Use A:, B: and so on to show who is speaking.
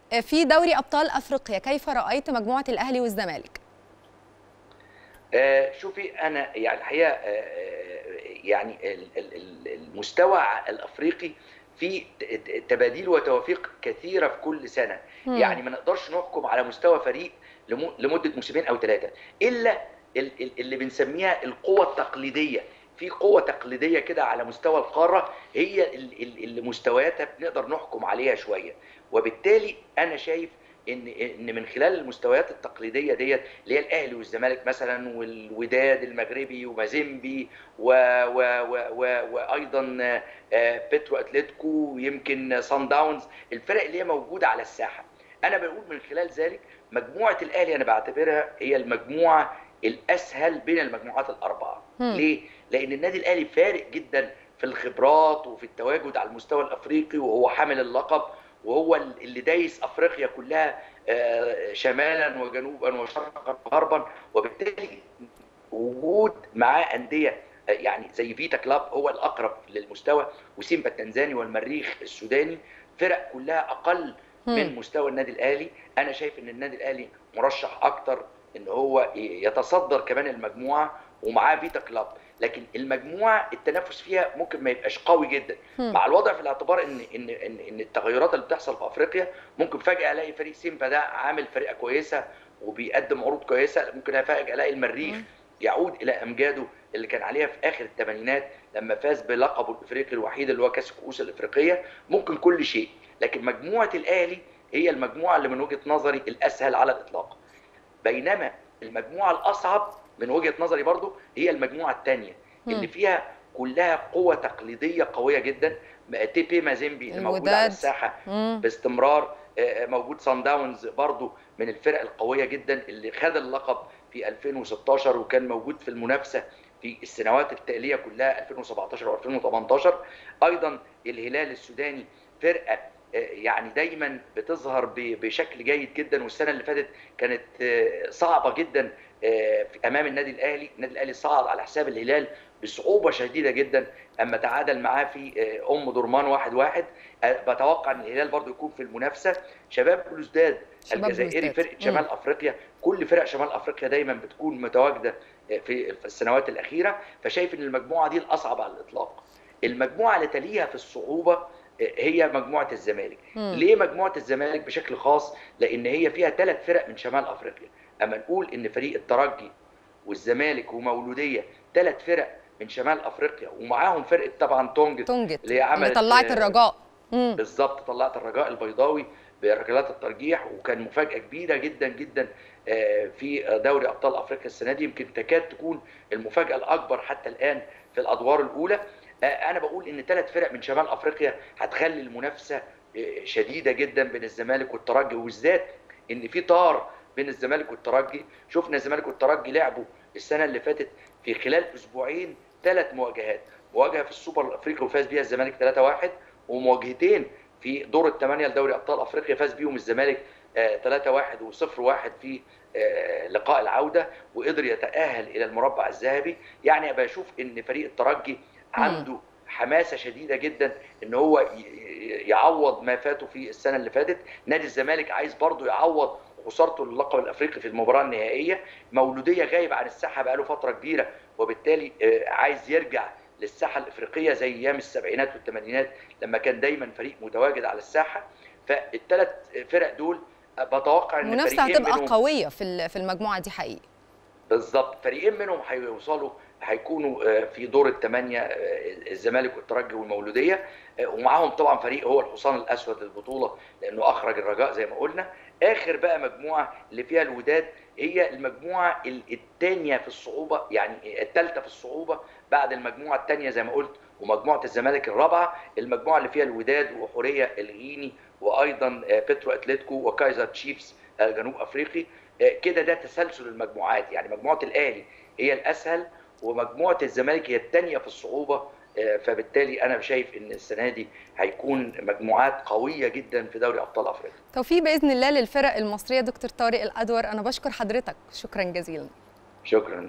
A: في دوري ابطال افريقيا كيف رايت مجموعه الاهلي والزمالك
B: آه شوفي انا يعني الحقيقه آه يعني المستوى الافريقي في تباديل وتوافيق كثيره في كل سنه مم. يعني ما نقدرش نحكم على مستوى فريق لمده موسمين او ثلاثه الا اللي بنسميها القوه التقليديه في قوة تقليدية كده على مستوى القارة هي اللي مستوياتها بنقدر نحكم عليها شوية وبالتالي أنا شايف ان ان من خلال المستويات التقليديه ديت اللي هي الاهلي والزمالك مثلا والوداد المغربي ومازيمبي و و و و وايضا بيترو اتلتيكو ويمكن سان داونز الفرق اللي هي موجوده على الساحه انا بقول من خلال ذلك مجموعه الاهلي انا بعتبرها هي المجموعه الاسهل بين المجموعات الاربعه م. ليه لان النادي الاهلي فارق جدا في الخبرات وفي التواجد على المستوى الافريقي وهو حامل اللقب وهو اللي دايس افريقيا كلها شمالا وجنوبا وشرقا وغربا وبالتالي وجود معاه انديه يعني زي فيتا كلاب هو الاقرب للمستوى وسيمبا التنزاني والمريخ السوداني فرق كلها اقل من مستوى النادي الاهلي انا شايف ان النادي الاهلي مرشح اكتر ان هو يتصدر كمان المجموعه ومعاه فيتا كلاب لكن المجموعه التنافس فيها ممكن ما يبقاش قوي جدا م. مع الوضع في الاعتبار ان ان ان, إن التغيرات اللي بتحصل في افريقيا ممكن فجاه الاقي فريق سيمبا ده عامل فرقه كويسه وبيقدم عروض كويسه ممكن فجاه الاقي المريخ م. يعود الى امجاده اللي كان عليها في اخر الثمانينات لما فاز بلقبه الافريقي الوحيد اللي هو كاس الكؤوس الافريقيه ممكن كل شيء لكن مجموعه الاهلي هي المجموعه اللي من وجهه نظري الاسهل على الاطلاق بينما المجموعه الاصعب من وجهه نظري برضو هي المجموعه الثانيه اللي فيها كلها قوه تقليديه قويه جدا تي بي مازيمبي اللي موجود على الساحه مم. باستمرار موجود سان داونز برضو من الفرق القويه جدا اللي خد اللقب في 2016 وكان موجود في المنافسه في السنوات التاليه كلها 2017 و2018 ايضا الهلال السوداني فرقه يعني دايما بتظهر بشكل جيد جدا والسنه اللي فاتت كانت صعبه جدا امام النادي الاهلي النادي الاهلي صعد على حساب الهلال بصعوبه شديده جدا اما تعادل معاه في ام درمان واحد واحد بتوقع ان الهلال برضو يكون في المنافسه شباب بلوزداد الجزائري فرقه شمال م. افريقيا كل فرق شمال افريقيا دايما بتكون متواجده في السنوات الاخيره فشايف ان المجموعه دي الاصعب على الاطلاق المجموعه اللي تليها في الصعوبه هي مجموعه الزمالك م. ليه مجموعه الزمالك بشكل خاص لان هي فيها ثلاث فرق من شمال افريقيا اما نقول ان فريق الترجي والزمالك ومولوديه ثلاث فرق من شمال افريقيا ومعاهم فرقه طبعا تونجت,
A: تونجت اللي هي عملت اللي طلعت الرجاء
B: بالظبط طلعت الرجاء البيضاوي بركلات الترجيح وكان مفاجاه كبيره جدا جدا في دوري ابطال افريقيا السنه دي يمكن تكاد تكون المفاجاه الاكبر حتى الان في الادوار الاولى انا بقول ان ثلاث فرق من شمال افريقيا هتخلي المنافسه شديده جدا بين الزمالك والترجي وبالذات ان في طار بين الزمالك والترجي شفنا الزمالك والترجي لعبوا السنه اللي فاتت في خلال اسبوعين ثلاث مواجهات مواجهه في السوبر الافريقي وفاز بيها الزمالك 3-1 ومواجهتين في دور الثمانيه لدوري ابطال افريقيا فاز بيهم الزمالك 3-1 و0-1 في لقاء العوده وقدر يتاهل الى المربع الذهبي يعني بشوف ان فريق الترجي عنده حماسه شديده جدا ان هو يعوض ما فاته في السنه اللي فاتت نادي الزمالك عايز برضه يعوض خسارته للقب الافريقي في المباراه النهائيه مولوديه غايب عن الساحه بقاله فتره كبيره وبالتالي عايز يرجع للساحه الافريقيه زي ايام السبعينات والثمانينات لما كان دايما فريق متواجد على الساحه فالثلاث فرق دول بتوقع ان
A: المنافسه هتبقى قويه في في المجموعه دي حقيقي
B: بالظبط فريقين منهم هيوصلوا هيكونوا في دور الثمانيه الزمالك والترجي والمولوديه ومعاهم طبعا فريق هو الحصان الاسود للبطوله لانه اخرج الرجاء زي ما قلنا اخر بقى مجموعه اللي فيها الوداد هي المجموعه الثانيه في الصعوبه يعني الثالثه في الصعوبه بعد المجموعه الثانيه زي ما قلت ومجموعه الزمالك الرابعه المجموعه اللي فيها الوداد وحوريه الغيني وايضا بيترو اتلتيكو وكايزر تشيفز جنوب افريقي كده ده تسلسل المجموعات يعني مجموعه الاهلي هي الاسهل ومجموعه الزمالك هي الثانيه في الصعوبه فبالتالي انا شايف ان السنه دي هيكون مجموعات قويه جدا في دوري ابطال افريقيا.
A: توفيق باذن الله للفرق المصريه دكتور طارق الادور انا بشكر حضرتك شكرا جزيلا.
B: شكرا